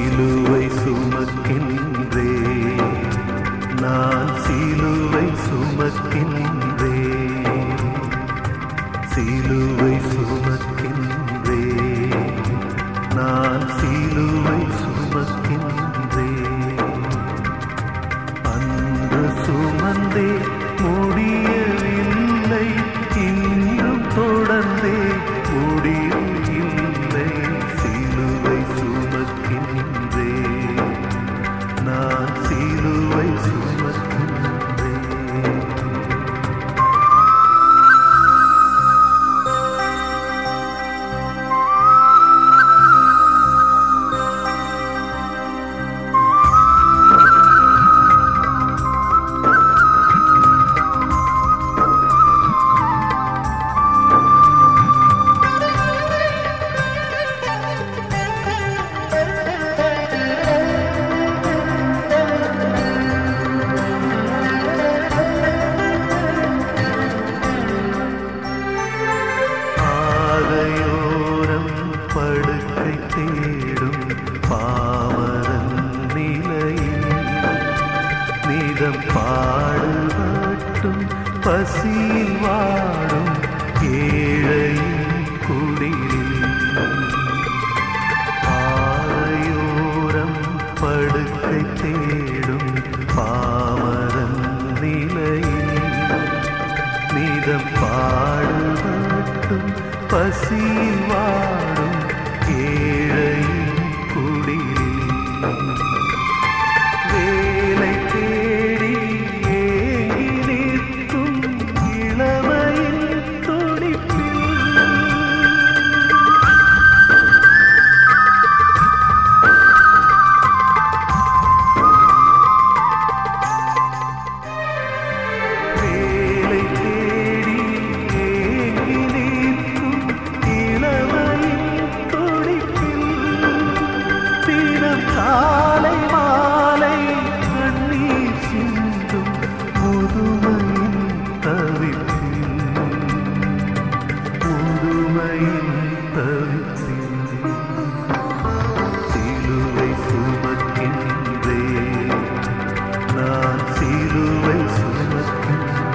சிலுவை சுமக்கின்றே நான் சிலுவை சுமக்கின்றே சிலுவை சுமக்கின்றே நான் சிலுவை சுமக்கின்றே அன்று சுமந்தே முடியவில்லை இன்றும் தொடர்ந்தே முடியவில்லை சிலுவை சுமக்கின்றே நான் சிலுவை சுமக்கின்றே பாதையோரம் படுக்கை தேடும் பாமரன் நிலையில் நீதம் பாடுபட்டும் பசியில் வாடும் ஏழையின் குடிலில் பாதையோரம் படுக்கை தேடும் பாமரன் நிலையில் நீதம் பாடுபட்டும் பசியில் வாடும் ஏழையின் குடிலில் வேலை தேடி ஏங்கி நிற்கும் இளமையின் துடிப்பில் வேலை தேடி ஏங்கி நிற்கும் இளமையின் துடிப்பில் தினம் காலை மாலை கண்ணீர் சிந்தும் முதுமையின் தவிப்பில் முதுமையின் தவிப்பில் சிலுவை சுமக்கின்றே நான் சிலுவை சுமக்கின்றே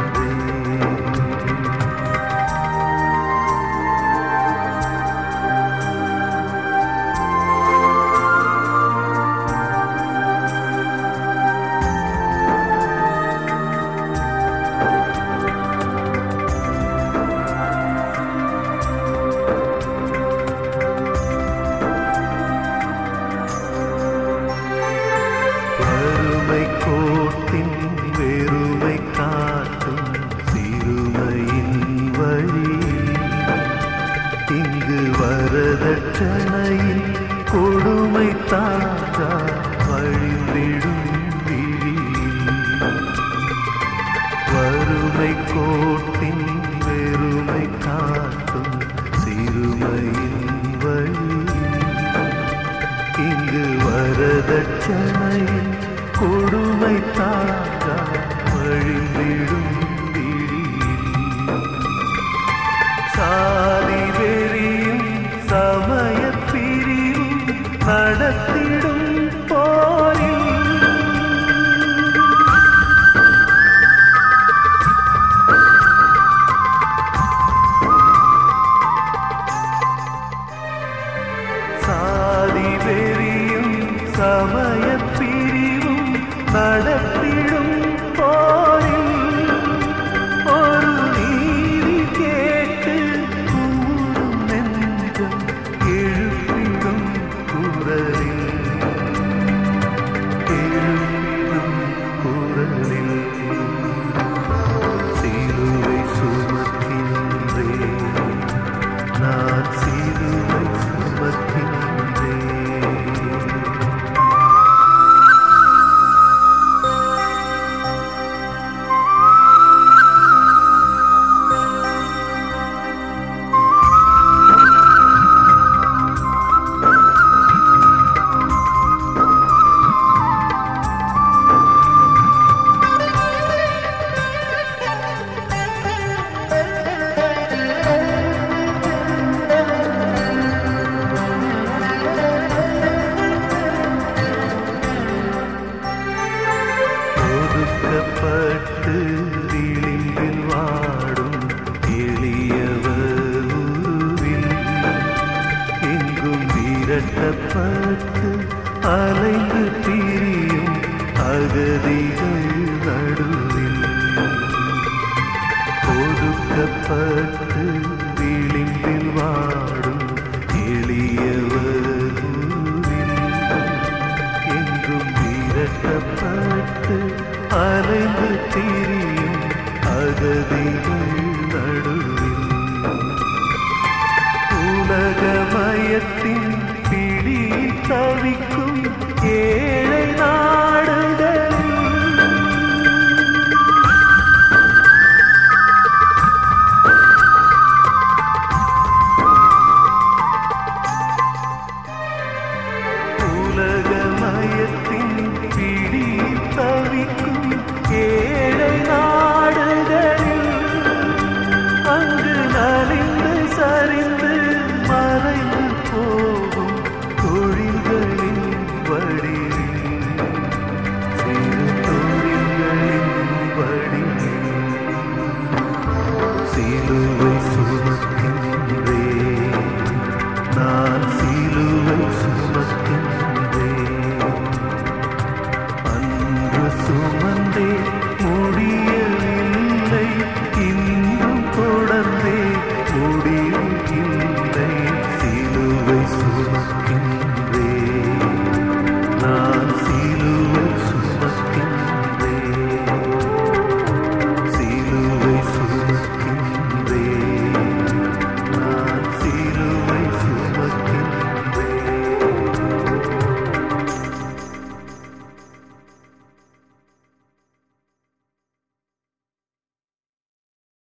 வறுமை கோட்டின் வெறுமை காட்டும் சிறுமையின் வழியில் இங்கு வரதட்சணையின் கொடுமை தாக்கா வழிவிடும் விழியில் வறுமை கோட்டின் வெறுமை காட்டும் சிறுமையின் வழியில் இங்கு வரதட்சணையின் கொடுமை தாங்க வழிவிடும் விழியில் சாதி வெறியும் சமயப் பிரிவும் நடத்திடும் போரில் சாதி வெறியும் சமயப் பிரிவும் நடத்திடும் போரில் ஒரு நீதி கேட்டு கூடும் நெஞ்சம் எழுப்பிடும் குரலில் எழுப்பிடும் குரலில் சிலுவை சுமக்கின்றே நான் சிலுவை சுமக்கின்றே விரட்டப்பட்டு அலைந்து திரியும் அகதிகள் நடுவில் ஒதுக்கப்பட்டு விளிம்பில் வாடும் எளியவரில் எங்கும் விரட்டப்பட்டு அலைந்து திரியும் அகதிகள் நடுவில் உலகமயத்தின் பிடியில் தவிக்கும் ஏ